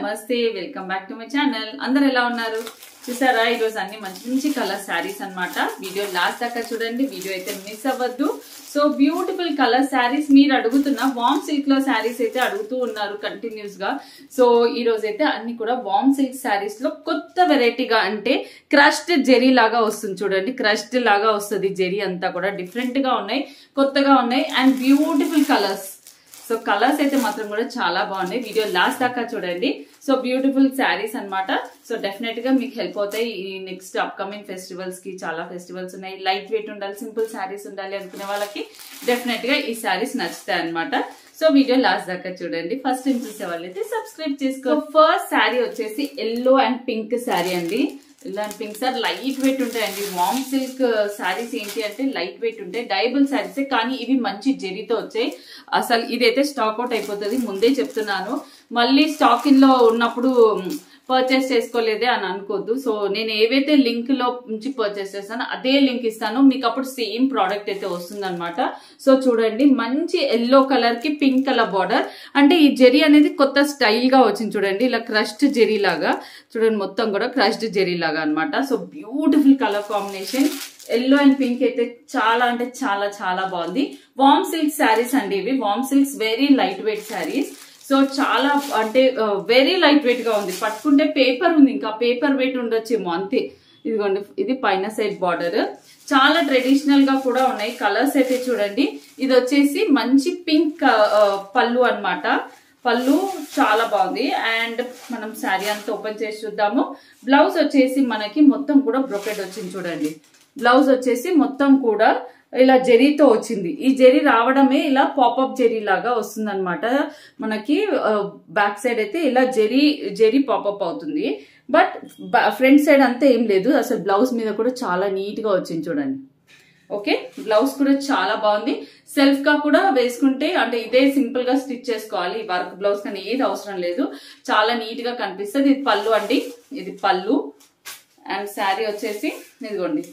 నమస్తే welcome back to my channel అందరు ఎలా ఉన్నారు చూసారా ఈరోజు అన్ని మంచి మంచి కలర్ శారీస్ అన్నమాట వీడియో లాస్ట్ దాకా చూడండి వీడియో అయితే మిస్ అవ్వద్దు సో బ్యూటిఫుల్ కలర్ శారీస్ మీరు అడుగుతున్న వామ్ సిల్క్ లో శారీస్ అయితే అడుగుతూ ఉన్నారు కంటిన్యూస్ గా సో ఈ రోజు అయితే అన్ని కూడా వామ్ సిల్క్ శారీస్ లో కొత్త వెరైటీగా అంటే క్రష్డ్ జెరీ లాగా వస్తుంది చూడండి క్రష్డ్ లాగా వస్తుంది జెరీ అంతా కూడా డిఫరెంట్ గా ఉన్నాయి కొత్తగా ఉన్నాయి and beautiful colours so colours అయితే మాత్రం కూడా చాలా బాగున్నాయి వీడియో లాస్ట్ దాకా చూడండి సో బ్యూటిఫుల్ శారీస్ అన్నమాట సో డెఫినెట్ గా మీకు హెల్ప్ అవుతాయి ఈ నెక్స్ట్ అప్కమింగ్ ఫెస్టివల్స్ కి చాలా ఫెస్టివల్స్ ఉన్నాయి లైట్ వెయిట్ ఉండాలి సింపుల్ శారీస్ ఉండాలి అనుకునే వాళ్ళకి డెఫినెట్ గా ఈ శారీస్ నచ్చుతాయి అనమాట సో వీడియో లాస్ట్ దాకా చూడండి ఫస్ట్ టైం చూసే వాళ్ళైతే సబ్స్క్రైబ్ చేసుకో ఫస్ట్ శారీ వచ్చేసి ఎల్లో అండ్ పింక్ శారీ అండి yellow and pink sir light weight ఉంటాయండి వామ్ సిల్క్ శారీస్ ఏంటి అంటే లైట్ వెయిట్ ఉంటాయి డైబుల్ శారీస్ కానీ ఇవి మంచి జెరీతో వచ్చాయి అసలు ఇదైతే స్టాక్ అవుట్ అయిపోతుంది ముందే చెప్తున్నాను మళ్ళీ స్టాక్ ఇన్ లో ఉన్నప్పుడు పర్చేస్ చేసుకోలేదే అని అనుకోవద్దు సో నేను ఏవైతే లింక్ లో నుంచి పర్చేస్ చేస్తానో అదే లింక్ ఇస్తాను మీకు అప్పుడు సేమ్ ప్రోడక్ట్ అయితే వస్తుంది అనమాట సో చూడండి మంచి ఎల్లో కలర్ కి పింక్ కలర్ బార్డర్ అంటే ఈ జెరీ అనేది కొత్త స్టైల్ గా వచ్చింది చూడండి ఇలా క్రష్డ్ జెరీ లాగా చూడండి మొత్తం కూడా క్రష్డ్ జెరీ లాగా అనమాట so beautiful colour combination yellow and pink అయితే చాలా అంటే చాలా చాలా బాగుంది వామ్ సిల్క్ శారీస్ అండి ఇవి warm silks very light weight saris so చాలా అంటే వెరీ లైట్ వెయిట్ గా ఉంది పట్టుకుంటే పేపర్ ఉంది ఇంకా పేపర్ వెయిట్ ఉండొచ్చేమో అంతే ఇదిగోండి ఇది పైన సైడ్ బార్డర్ చాలా ట్రెడిషనల్ గా కూడా ఉన్నాయి కలర్స్ అయితే చూడండి ఇది వచ్చేసి మంచి పింక్ పళ్ళు అన్నమాట పళ్ళు చాలా బాగుంది అండ్ మనం శారీ అంతా ఓపెన్ చేసి చూద్దాము బ్లౌజ్ వచ్చేసి మనకి మొత్తం కూడా బ్రొకెట్ వచ్చింది చూడండి బ్లౌజ్ వచ్చేసి మొత్తం కూడా ఇలా జెరీతో వచ్చింది ఈ జెరీ రావడమే ఇలా పాపప్ జెరీ లాగా వస్తుంది అనమాట మనకి బ్యాక్ సైడ్ అయితే ఇలా జెరీ జెరీ పాపప్ అవుతుంది బట్ ఫ్రంట్ సైడ్ అంతా ఏం లేదు అసలు బ్లౌజ్ మీద కూడా చాలా నీట్ గా వచ్చింది చూడండి ఓకే బ్లౌజ్ కూడా చాలా బాగుంది సెల్ఫ్ గా కూడా వేసుకుంటే అంటే ఇదే సింపుల్ గా స్టిచ్ చేసుకోవాలి వర్క్ బ్లౌజ్ కానీ ఏది అవసరం లేదు చాలా నీట్ గా కనిపిస్తుంది ఇది పళ్ళు అండి ఇది పళ్ళు అండ్ శారీ వచ్చేసి ఇదిగోండి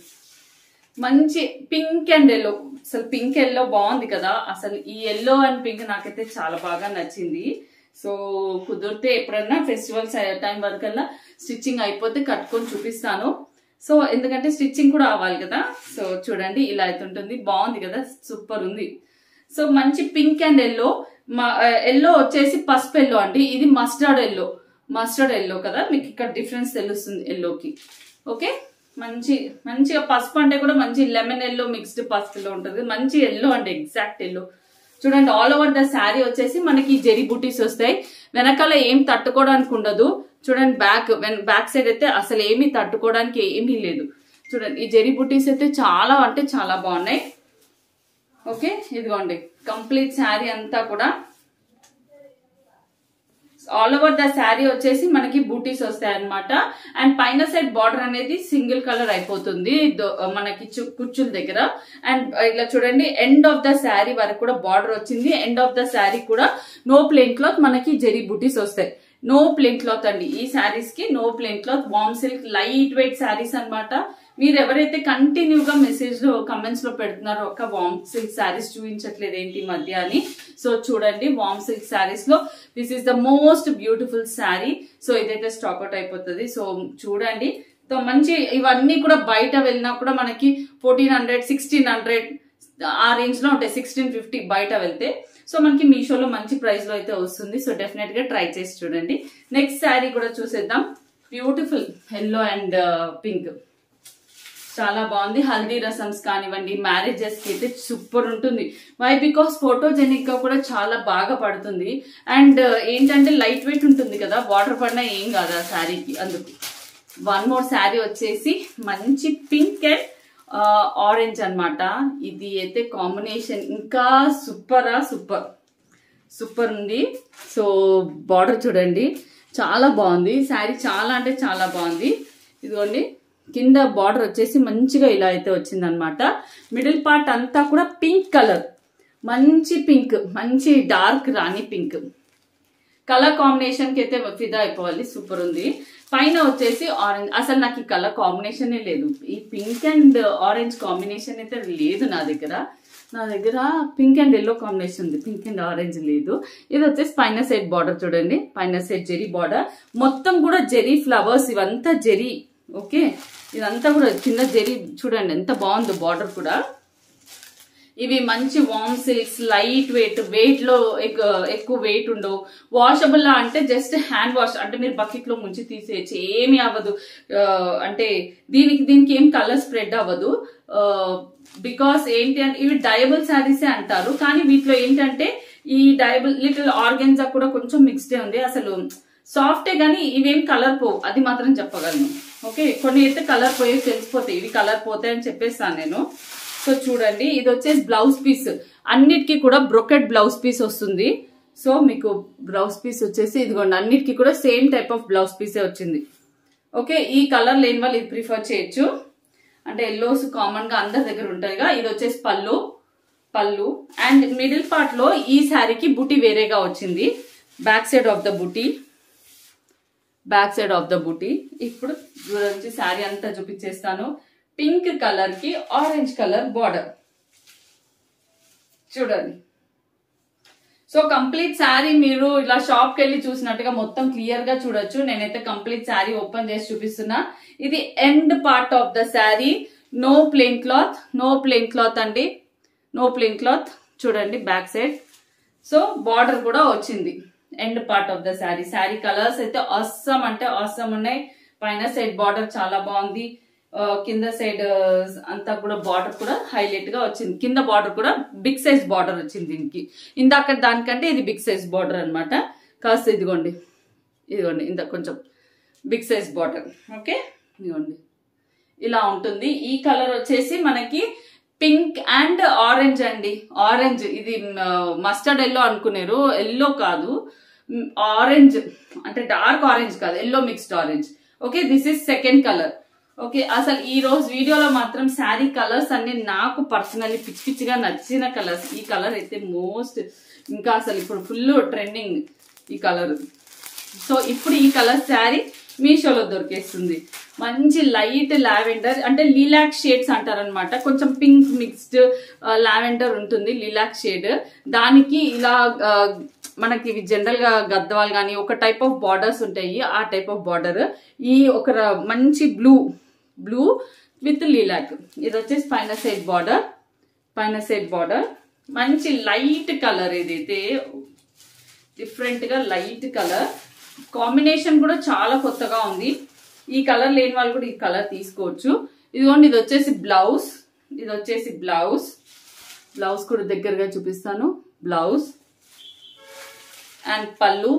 మంచి పింక్ అండ్ ఎల్లో అసలు పింక్ ఎల్లో బాగుంది కదా అసలు ఈ ఎల్లో అండ్ పింక్ నాకైతే చాలా బాగా నచ్చింది సో కుదిరితే ఎప్పుడన్నా ఫెస్టివల్స్ టైం వరకల్లా స్టిచ్చింగ్ అయిపోతే కట్టుకొని చూపిస్తాను సో ఎందుకంటే స్టిచ్చింగ్ కూడా అవ్వాలి కదా సో చూడండి ఇలా అయితే ఉంటుంది బాగుంది కదా సూపర్ ఉంది సో మంచి పింక్ అండ్ ఎల్లో ఎల్లో వచ్చేసి పసుపు ఎల్లో అండి ఇది మస్టర్డ్ ఎల్లో మస్టర్డ్ ఎల్లో కదా మీకు ఇక్కడ డిఫరెన్స్ తెలుస్తుంది ఎల్లోకి ఓకే మంచి మంచిగా పసుపు అంటే కూడా మంచి లెమన్ ఎల్లో మిక్స్డ్ పసుపులో ఉంటుంది మంచి ఎల్లో అంటే ఎగ్జాక్ట్ ఎల్లో చూడండి ఆల్ ఓవర్ ద శారీ వచ్చేసి మనకి జెరీ బుటీస్ వస్తాయి వెనకాల ఏం తట్టుకోవడానికి ఉండదు చూడండి బ్యాక్ బ్యాక్ సైడ్ అయితే అసలు ఏమీ తట్టుకోవడానికి ఏమీ లేదు చూడండి ఈ జెరీ బుటీస్ అయితే చాలా అంటే చాలా బాగున్నాయి ఓకే ఇదిగోండి కంప్లీట్ శారీ అంతా కూడా ఆల్ ఓవర్ ద శారీ వచ్చేసి మనకి బూటీస్ వస్తాయి అనమాట అండ్ పైన సైడ్ బార్డర్ అనేది సింగిల్ కలర్ అయిపోతుంది మనకి కుచ్చుల దగ్గర అండ్ ఇలా చూడండి ఎండ్ ఆఫ్ ద శారీ వరకు కూడా బార్డర్ వచ్చింది ఎండ్ ఆఫ్ ద శారీ కూడా నో ప్లేన్ క్లాత్ మనకి జెరీ బూటీస్ వస్తాయి నో ప్లేన్ క్లాత్ అండి ఈ శారీస్ కి no plain cloth warm silk light weight saris అనమాట మీరు ఎవరైతే కంటిన్యూగా మెసేజ్ లో కమెంట్స్ లో పెడుతున్నారో ఒక వామ్ సిల్క్ శారీస్ చూపించట్లేదు ఏంటి మధ్య అని సో చూడండి వామ్ సిల్క్ శారీస్ లో this is the most beautiful sari so ఇదైతే స్టాక్అవుట్ అయిపోతుంది సో చూడండి సో మంచి ఇవన్నీ కూడా బయట వెళ్ళినా కూడా మనకి ఫోర్టీన్ హండ్రెడ్ సిక్స్టీన్ హండ్రెడ్ ఆ రేంజ్ లో ఉంటాయి సిక్స్టీన్ ఫిఫ్టీ బయట వెళ్తే సో మనకి మీషోలో మంచి ప్రైస్ లో అయితే వస్తుంది సో డెఫినెట్ గా ట్రై చేసి చూడండి నెక్స్ట్ శారీ కూడా చూసేద్దాం బ్యూటిఫుల్ ఎల్లో అండ్ పింక్ చాలా బాగుంది హల్దీ రసమ్స్ కానివ్వండి మ్యారేజెస్ కి అయితే సూపర్ ఉంటుంది వై బికాస్ ఫోటోజెనిక్ గా కూడా చాలా బాగా పడుతుంది అండ్ ఏంటంటే లైట్ వెయిట్ ఉంటుంది కదా వాటర్ పడినా ఏం కాదు ఆ శారీకి అందుకు వన్ మోర్ శారీ వచ్చేసి మంచి పింక్ అండ్ ఆరెంజ్ అనమాట ఇది అయితే కాంబినేషన్ ఇంకా సూపరా సూపర్ సూపర్ ఉంది సో బార్డర్ చూడండి చాలా బాగుంది శారీ చాలా అంటే చాలా బాగుంది ఇదిగోండి కింద బార్డర్ వచ్చేసి మంచిగా ఇలా అయితే వచ్చింది అనమాట మిడిల్ పార్ట్ అంతా కూడా పింక్ కలర్ మంచి పింక్ మంచి dark rani pink colour combination కి అయితే ఫిదా అయిపోవాలి సూపర్ ఉంది పైన వచ్చేసి ఆరెంజ్ అసలు నాకు ఈ కలర్ కాంబినేషన్ లేదు ఈ పింక్ అండ్ ఆరెంజ్ కాంబినేషన్ అయితే లేదు నా దగ్గర నా దగ్గర పింక్ అండ్ ఎల్లో కాంబినేషన్ ఉంది పింక్ అండ్ ఆరెంజ్ లేదు ఇది వచ్చేసి పైన సైడ్ బార్డర్ చూడండి పైన సైడ్ జెరీ బార్డర్ మొత్తం కూడా జెరీ ఫ్లవర్స్ ఇవంతా జెరీ ఓకే ఇదంతా కూడా కింద జెరీ చూడండి ఎంత బాగుందో బార్డర్ కూడా ఇవి మంచి warm silks light weight weight లో ఎక్- ఎక్కువ వెయిట్ ఉండవు వాషబుల్ అంటే జస్ట్ హ్యాండ్ వాష్ అంటే మీరు బకెట్ లో ముంచి తీసేయచ్చు ఏమీ అవ్వదు ఆ, అంటే దీనికి దీనికి ఏం కలర్ స్ప్రెడ్ అవ్వదు బికాస్ ఏంటి అంటే ఇవి డయబుల్ శారీసే అంటారు కానీ వీటిలో ఏంటంటే ఈ డయబుల్ లిటిల్ ఆర్గెన్జా కూడా కొంచెం మిక్స్డే ఉంది అసలు సాఫ్టే కానీ ఇవేం కలర్ పోవు అది మాత్రం చెప్పగలను ఓకే కొన్ని అయితే కలర్ పోయే తెలిసిపోతాయి ఇవి కలర్ పోతాయి అని చెప్పేస్తాను నేను సో చూడండి ఇది వచ్చేసి బ్లౌజ్ పీస్ అన్నిటికీ కూడా బ్రొకెట్ బ్లౌజ్ పీస్ వస్తుంది సో మీకు బ్లౌజ్ పీస్ వచ్చేసి ఇదిగోండి అన్నిటికీ కూడా సేమ్ టైప్ ఆఫ్ బ్లౌజ్ పీసే వచ్చింది ఓకే ఈ కలర్ లేని వాళ్ళు ఇది ప్రిఫర్ చేయొచ్చు అంటే ఎల్లోస్ కామన్ గా అందరి దగ్గర ఉంటాయిగా ఇది వచ్చేసి పళ్ళు పళ్ళు అండ్ మిడిల్ పార్ట్ లో ఈ శారీకి బుటీ వేరేగా వచ్చింది back side of the buti back side of the buti ఇప్పుడు గురించి శారీ అంతా చూపించేస్తాను పింక్ కలర్ కి ఆరెంజ్ కలర్ బార్డర్ చూడండి సో కంప్లీట్ శారీ మీరు ఇలా షాప్ కి వెళ్ళి చూసినట్టుగా మొత్తం క్లియర్ గా చూడొచ్చు నేనైతే కంప్లీట్ శారీ ఓపెన్ చేసి చూపిస్తున్నా ఇది end part of the sari no plain cloth no plain cloth అండి నో ప్లెయిన్ క్లాత్ చూడండి బ్యాక్ సైడ్ సో బార్డర్ కూడా వచ్చింది end part of the sari sari colours అయితే అస్సమ్ అంటే అస్సమ్ ఉన్నాయి పైన సైడ్ బార్డర్ చాలా బాగుంది ఆ, కింద సైడ్ అంతా కూడా బార్డర్ కూడా హైలైట్ గా వచ్చింది కింద బార్డర్ కూడా బిగ్ సైజ్ బార్డర్ వచ్చింది దీనికి ఇందాక దానికంటే ఇది బిగ్ సైజ్ బార్డర్ అన్నమాట కాస్త ఇదిగోండి ఇదిగోండి ఇంత కొంచెం బిగ్ సైజ్ బార్డర్ ఓకే ఇదిగోండి ఇలా ఉంటుంది ఈ కలర్ వచ్చేసి మనకి పింక్ అండ్ ఆరెంజ్ అండి ఆరెంజ్ ఇది మస్టర్డ్ ఎల్లో అనుకున్నారు ఎల్లో కాదు ఆరెంజ్ అంటే డార్క్ ఆరెంజ్ కాదు yellow mixed orange okay this is second colour okay అసలు ఈ రోజు వీడియోలో మాత్రం శారీ కలర్స్ అన్ని నాకు పర్సనల్లీ పిచ్చి పిచ్చిగా నచ్చిన కలర్స్ ఈ కలర్ అయితే మోస్ట్ ఇంకా అసలు ఇప్పుడు ఫుల్ ట్రెండింగ్ ఈ కలర్ సో ఇప్పుడు ఈ కలర్ శారీ మీషోలో దొరికేస్తుంది మంచి లైట్ లావెండర్ అంటే లీలాక్ షేడ్స్ అంటారనమాట కొంచెం పింక్ మిక్స్డ్ లావెండర్ ఉంటుంది లీలాక్ షేడ్ దానికి ఇలా ఆ, మనకి ఇవి జనరల్ గా గద్వాల్ కానీ ఒక టైప్ ఆఫ్ బార్డర్స్ ఉంటాయి ఆ టైప్ ఆఫ్ బార్డర్ ఈ ఒక ర- మంచి బ్లూ బ్లూ విత్ లీలాక్ ఇది వచ్చేసి పైన సైడ్ బార్డర్ పైన సైడ్ బార్డర్ మంచి లైట్ కలర్ ఇదైతే డిఫరెంట్ గా లైట్ కలర్ కాంబినేషన్ కూడా చాలా కొత్తగా ఉంది ఈ కలర్ లేని వాళ్ళు కూడా ఈ కలర్ తీసుకోవచ్చు ఇదిగోండి ఇది వచ్చేసి బ్లౌజ్ ఇది వచ్చేసి బ్లౌజ్ బ్లౌజ్ కూడా దగ్గరగా చూపిస్తాను బ్లౌజ్ అండ్ పళ్ళు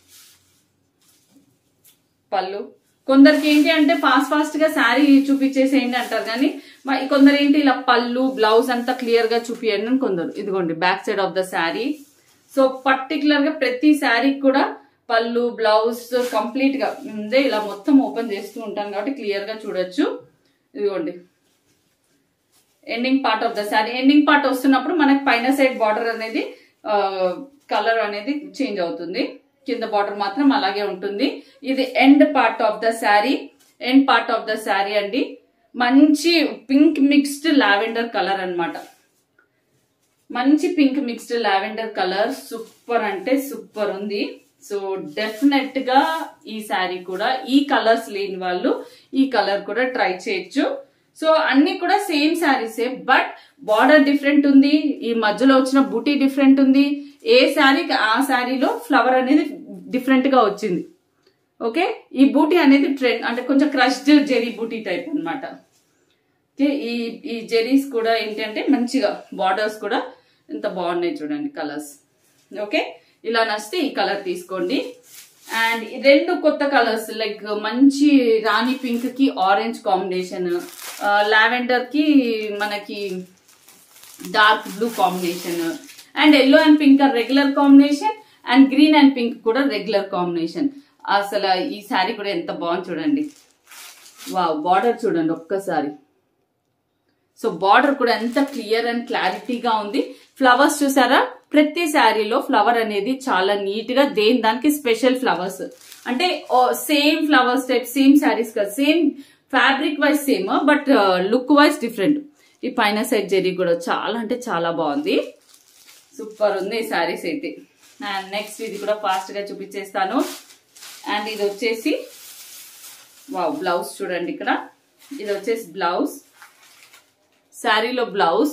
పళ్ళు కొందరికి ఏంటి అంటే ఫాస్ట్ ఫాస్ట్ గా శారీ చూపించేసేయండి అంటారు కానీ మ- కొందరు ఏంటి ఇలా పళ్ళు బ్లౌజ్ అంతా క్లియర్ గా చూపియండి అని కొందరు ఇదిగోండి back side of the sari so particular గా ప్రతి శారీకి కూడా పళ్ళు బ్లౌజ్ కంప్లీట్ గా ముందే ఇలా మొత్తం ఓపెన్ చేస్తూ ఉంటాను కాబట్టి క్లియర్ గా చూడొచ్చు ఇదిగోండి ending part of the sari ending part వస్తున్నప్పుడు మనకి పైన సైడ్ బార్డర్ అనేది కలర్ అనేది చేంజ్ అవుతుంది కింద బార్డర్ మాత్రం అలాగే ఉంటుంది ఇది end part of the sari end part of the sari అండి మంచి పింక్ మిక్స్డ్ లావెండర్ కలర్ అన్నమాట మంచి pink mixed lavender colour super అంటే సూపర్ ఉంది సో డెఫినెట్ గా ఈ శారీ కూడా ఈ కలర్స్ లేని వాళ్ళు ఈ కలర్ కూడా ట్రై చేయొచ్చు సో అన్ని కూడా సేమ్ శారీసే బట్ బార్డర్ డిఫరెంట్ ఉంది ఈ మధ్యలో వచ్చిన బూటీ డిఫరెంట్ ఉంది ఏ శారీకి ఆ శారీలో ఫ్లవర్ అనేది డిఫరెంట్ గా వచ్చింది ఓకే ఈ బూటీ అనేది ట్రెండ్ అంటే కొంచెం క్రష్డ్ జెరీ బూటీ టైప్ అన్నమాట ఓకే ఈ ఈ జెరీస్ కూడా ఏంటి అంటే మంచిగా బార్డర్స్ కూడా ఎంత బాగున్నాయి చూడండి కలర్స్ ఓకే ఇలా నచ్చితే ఈ కలర్ తీసుకోండి అండ్ ఈ రెండు కొత్త కలర్స్ లైక్ మంచి రాణి పింక్ కి ఆరెంజ్ కాంబినేషన్ లావెండర్ కి మనకి dark blue combination and yellow and pink regular combination and green and pink కూడా రెగ్యులర్ కాంబినేషన్ అసలు ఈ శారీ కూడా ఎంత బాగుంది చూడండి వావ్ బార్డర్ చూడండి ఒక్కసారి సో బార్డర్ కూడా ఎంత క్లియర్ అండ్ క్లారిటీగా ఉంది ఫ్లవర్స్ చూసారా ప్రతి శారీలో ఫ్లవర్ అనేది చాలా నీట్ గా దేని దానికి స్పెషల్ ఫ్లవర్స్ అంటే same flowers type same saris కదా same fabric wise same but look wise different ఈ పైన సైడ్ జరీ కూడా చాలా అంటే చాలా బాగుంది సూపర్ ఉంది ఈ శారీస్ అయితే అండ్ నెక్స్ట్ ఇది కూడా ఫాస్ట్ గా చూపించేస్తాను అండ్ ఇది వచ్చేసి వావ్ బ్లౌజ్ చూడండి ఇక్కడ ఇది వచ్చేసి బ్లౌజ్ శారీలో బ్లౌజ్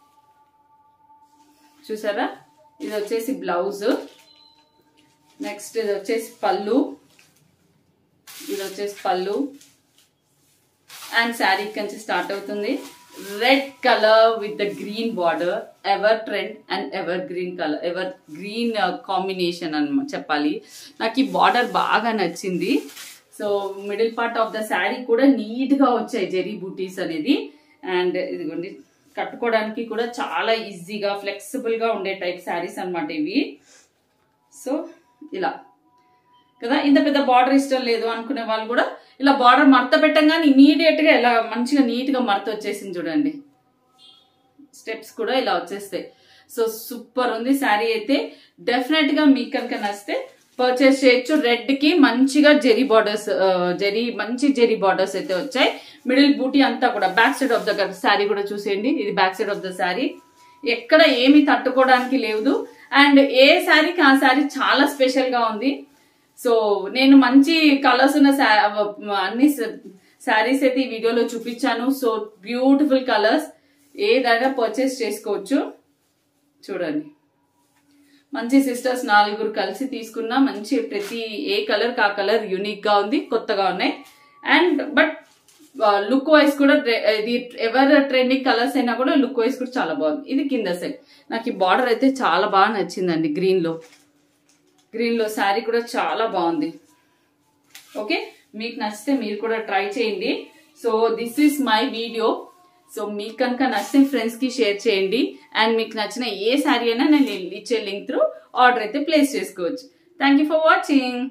చూసారా ఇది వచ్చేసి బ్లౌజ్ నెక్స్ట్ ఇది వచ్చేసి పళ్ళు ఇది వచ్చేసి పళ్ళు అండ్ శారీ నుంచి స్టార్ట్ అవుతుంది red colour with the green border ever trend and evergreen colour evergreen combination అని చెప్పాలి నాకు ఈ బార్డర్ బాగా నచ్చింది so middle part of the sari కూడా నీట్ గా వచ్చాయి జెరీ బూటీస్ అనేది అండ్ ఇదిగోండి కట్టుకోవడానికి కూడా చాలా ఈజీగా ఫ్లెక్సిబుల్ గా ఉండే టైప్ శారీస్ అన్నమాట ఇవి సో ఇలా కదా ఇంత పెద్ద బార్డర్ ఇష్టం లేదు అనుకునే వాళ్ళు కూడా ఇలా బార్డర్ మడత పెట్టంగానే ఇమీడియట్ గా ఇలా మంచిగా నీట్ గా మడత వచ్చేసింది చూడండి స్టెప్స్ కూడా ఇలా వచ్చేస్తాయి సో సూపర్ ఉంది శారీ అయితే డెఫినెట్ గా మీకు కనుక నచ్చితే పర్చేస్ చేయొచ్చు రెడ్ కి మంచిగా జెరీ బార్డర్స్ జెరీ మంచి జెరీ బార్డర్స్ అయితే వచ్చాయి మిడిల్ బూటీ అంతా కూడా back side of the sari కూడా చూసేయండి ఇది back side of the sari ఎక్కడ ఏమి తట్టుకోవడానికి లేదు అండ్ ఏ శారీకి ఆ శారీ చాలా స్పెషల్ గా ఉంది సో నేను మంచి కలర్స్ ఉన్న అన్ని శారీస్ అయితే ఈ వీడియోలో చూపించాను సో బ్యూటిఫుల్ కలర్స్ ఏదైనా పర్చేస్ చేసుకోవచ్చు చూడండి మంచి సిస్టర్స్ నలుగురు కలిసి తీసుకున్న మంచి ప్రతి ఏ కలర్ కా కలర్ యూనిక్ గా ఉంది కొత్తగా ఉన్నాయి అండ్ బట్ లుక్ వైజ్ కూడా ఇది ఎవర్ ట్రెండింగ్ కలర్స్ అయినా కూడా లుక్ వైజ్ కూడా చాలా బాగుంది ఇది కింద సైడ్ నాకు ఈ బార్డర్ అయితే చాలా బాగా నచ్చిందండి గ్రీన్ లో గ్రీన్ లో శారీ కూడా చాలా బాగుంది ఓకే మీకు నచ్చితే మీరు కూడా ట్రై చేయండి so this is my video so మీకు కనుక నచ్చిన ఫ్రెండ్స్ కి షేర్ చేయండి అండ్ మీకు నచ్చిన ఏ శారీ అయినా నేను ఇచ్చే లింక్ త్రూ ఆర్డర్ అయితే ప్లేస్ చేసుకోవచ్చు థ్యాంక్ ఫర్ వాచింగ్